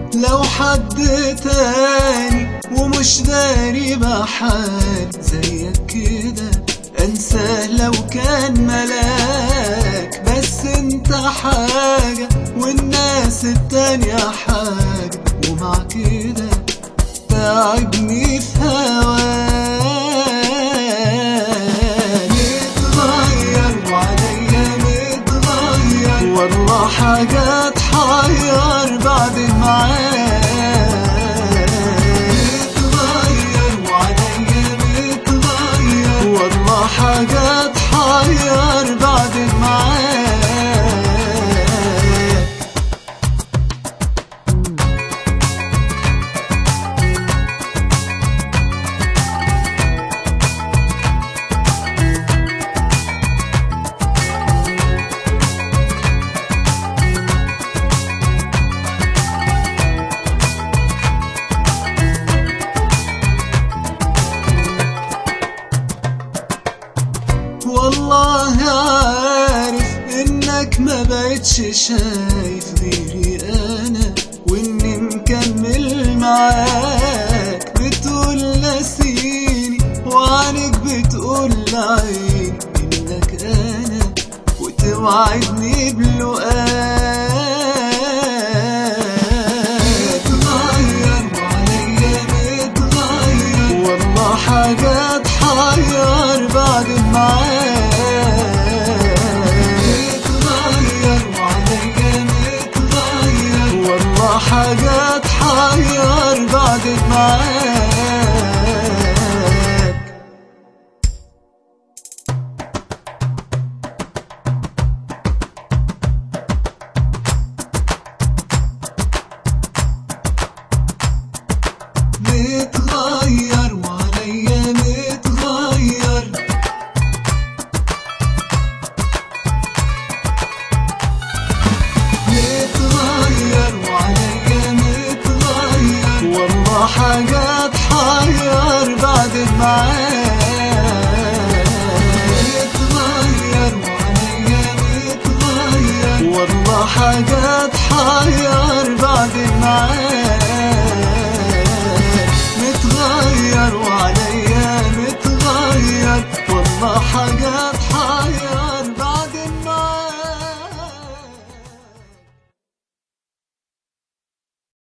لو حد تاني ومش داري بحال زيك كده انساه لو كان ملاك بس انت حاجة والناس التانية حاجة ومع كده تعبني في هواك متغير وعليا متغير والله حاجة تحير بعد معاك متغير وعليا متغير والله حاجة تحير بعد معاك والله عارف انك ما بقتش شايف غيري انا واني مكمل معاك بتقول نسيني وعنك بتقول لعيني انك انا وتوعدني بلقاك متغير وعليا متغير والله حاجة تحير بعد معاك متغير وعليا متغير والله حاجة تحير بعد معاك متغير وعليا متغير متغير وعليا متغير والله حاجة تحير بعد معاك متغير وعليا متغير والله حاجة تحير بعد معاك متغير وعليا متغير والله حاجة